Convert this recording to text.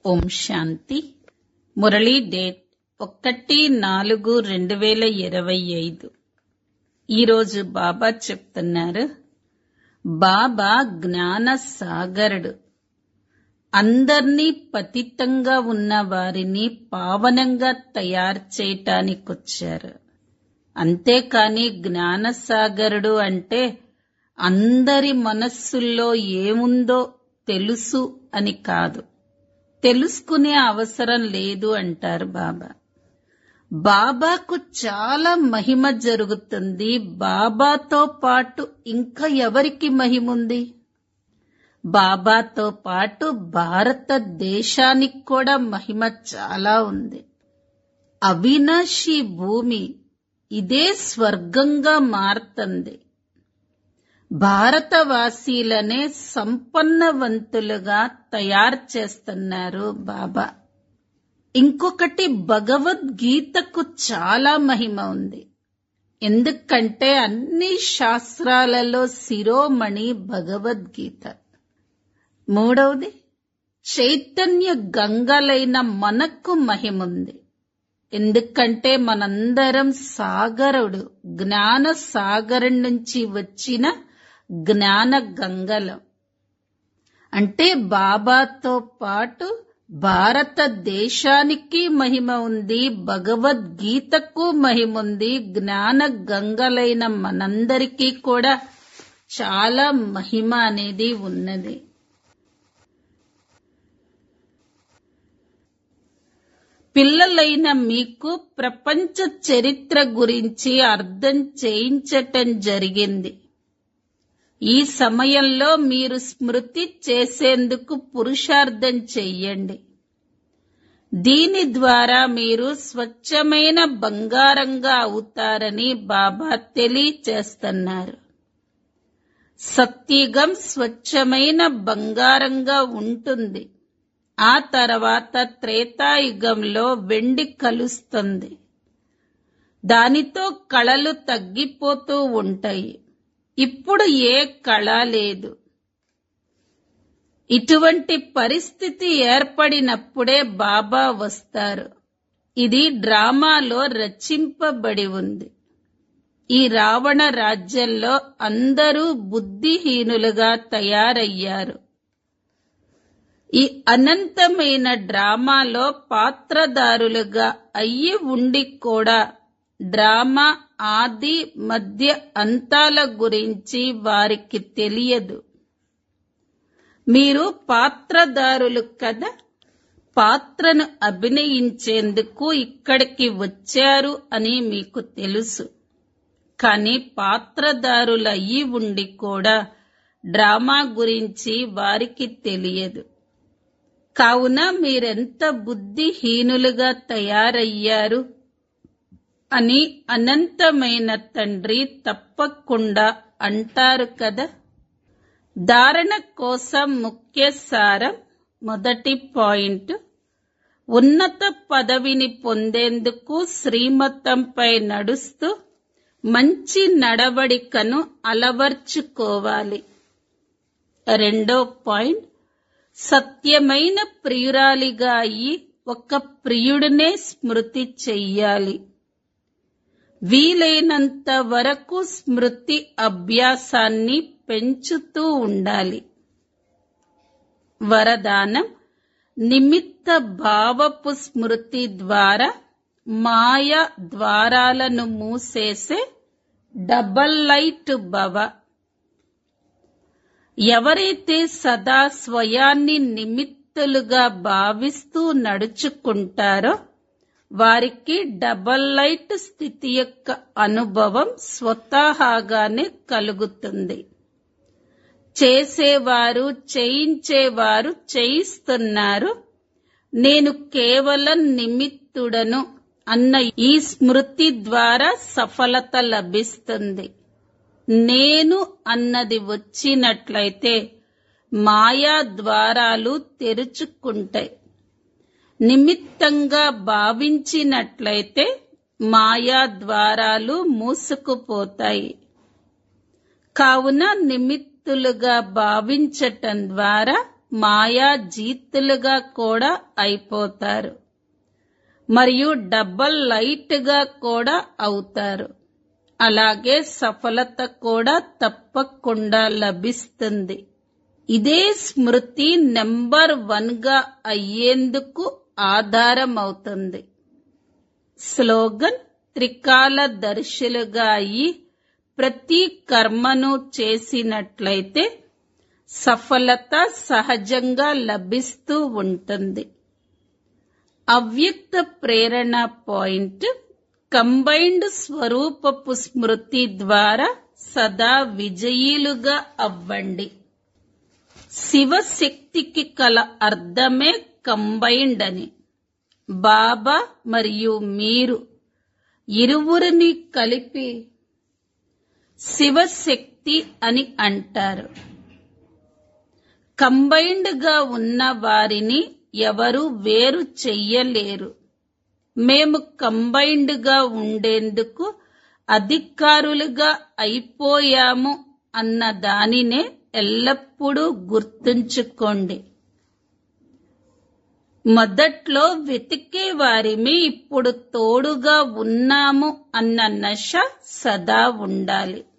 ఓం శాంతి Murali date ఒకటి నాలుగు రెండు వేల ఇరవై ఐదు ఈరోజు బాబా చెప్తున్నారు బాబా జ్ఞాన సాగరుడు అందర్నీ పతితంగా ఉన్న వారిని పావనంగా తయారు చేయటానికొచ్చారు అంతేకాని జ్ఞానసాగరుడు అంటే అందరి మనస్సుల్లో ఏముందో తెలుసు అని కాదు తెలుసుకునే అవసరం లేదు అంటారు బాబా బాబాకు చాలా మహిమ జరుగుతుంది బాబాతో పాటు ఇంకా ఎవరికి మహిమ ఉంది బాబాతో పాటు భారతదేశానికి కూడా మహిమ చాలా ఉంది అవినాశి భూమి ఇదే స్వర్గంగా మారుతుంది భారతవాసీలనే సంపన్నవంతులుగా తయారు చేస్తున్నారు బాబా ఇంకొకటి భగవద్గీతకు చాలా మహిమ ఉంది ఎందుకంటే అన్ని శాస్త్రాలలో శిరోమణి భగవద్గీత మూడవది చైతన్య గంగలైన మనకు మహిముంది ఎందుకంటే మనందరం సాగరుడు జ్ఞాన సాగరం నుంచి వచ్చిన జ్ఞాన గంగలం అంటే బాబాతో పాటు భారతదేశానికి మహిమ ఉంది భగవద్గీతకు మహిమ ఉంది జ్ఞాన గంగలైన మనందరికీ కూడా చాలా మహిమ అనేది ఉన్నది పిల్లలైన మీకు ప్రపంచ చరిత్ర గురించి అర్థం చేయించటం జరిగింది ఈ సమయంలో మీరు స్మృతి చేసేందుకు పురుషార్థం చెయ్యండి దీని ద్వారా మీరు స్వచ్ఛమైన బంగారంగా అవుతారని బాబా తెలియచేస్తున్నారు సత్యుగం స్వచ్ఛమైన బంగారంగా ఉంటుంది ఆ తర్వాత త్రేతాయుగంలో వెండి కలుస్తుంది దానితో కళలు తగ్గిపోతూ ఉంటాయి ఇప్పుడు ఏ కళ లేదు ఇటువంటి పరిస్థితి ఏర్పడినప్పుడే బాబా వస్తారు ఇది డ్రామాలో రచింపబడి ఉంది ఈ రావణ రాజ్యంలో అందరూ బుద్ధిహీనులుగా తయారయ్యారు ఈ అనంతమైన డ్రామాలో పాత్రదారులుగా అయ్యి ఉండి కూడా డ్రామా ఆది మధ్య అంతాల గురించి వారికి తెలియదు మీరు పాత్రదారులు కదా పాత్రను అభినయించేందుకు ఇక్కడికి వచ్చారు అని మీకు తెలుసు కానీ పాత్రదారులు అయ్యి ఉండి కూడా డ్రామా గురించి వారికి తెలియదు కావున మీరెంత బుద్ధిహీనులుగా తయారయ్యారు అని అనంతమైన తండ్రి తప్పకుండా అంటారు కదా ధారణ కోసం ముఖ్య సారం మొదటి పాయింట్ ఉన్నత పదవిని పొందేందుకు శ్రీమతంపై నడుస్తూ మంచి నడవడికను అలవర్చుకోవాలి రెండో పాయింట్ సత్యమైన ప్రియురాలిగా అయి ఒక ప్రియుడినే స్మృతి చెయ్యాలి వీలైనంత వరకు స్మృతి అభ్యాసాన్ని పెంచుతూ ఉండాలి వరదానం నిమిత్త భావపు స్మృతి ద్వారా మాయ ద్వారాలను మూసేసే డబల్ లైట్ భవ ఎవరైతే సదా స్వయాన్ని నిమిత్తులుగా భావిస్తూ నడుచుకుంటారో వారికి డబల్ లైట్ స్థితి యొక్క అనుభవం స్వతహాగానే కలుగుతుంది చేసేవారు చేయించేవారు చేయిస్తున్నారు నేను కేవలం నిమిత్తుడను అన్న ఈ స్మృతి ద్వారా సఫలత లభిస్తుంది నేను అన్నది వచ్చినట్లయితే మాయా ద్వారాలు తెరుచుకుంటాయి నిమిత్తంగా భావించినట్లయితే మాయా ద్వారాలు మూసుకుపోతాయి కావున నిమిత్తులుగా భావించటం ద్వారా మాయా జీతులుగా కూడా అయిపోతారు మరియు డబల్ లైట్ గా కూడా అవుతారు అలాగే సఫలత కూడా తప్పకుండా లభిస్తుంది ఇదే స్మృతి నెంబర్ వన్ గా అయ్యేందుకు ఆధారమవుతుంది స్లోగన్ త్రికాల దర్శులుగా అయి ప్రతి కర్మను చేసినట్లయితే సఫలత సహజంగా లభిస్తూ ఉంటుంది అవ్యక్త ప్రేరణ పాయింట్ కంబైన్డ్ స్వరూపపు స్మృతి ద్వారా సదా విజయీలుగా అవ్వండి శివశక్తికి కల అర్థమే కంబైన్డ్ అని బాబా మరియు మీరు ఇరువురిని కలిపి శివశక్తి అని అంటారు కంబైన్డ్ గా ఉన్న వారిని ఎవరు వేరు చెయ్యలేరు మేము కంబైన్డ్ గా ఉండేందుకు అధికారులుగా అయిపోయాము అన్న దానినే ఎల్లప్పుడూ గుర్తుంచుకోండి మొదట్లో వెతికే వారిమి ఇప్పుడు తోడుగా ఉన్నాము అన్న నశ సదా ఉండాలి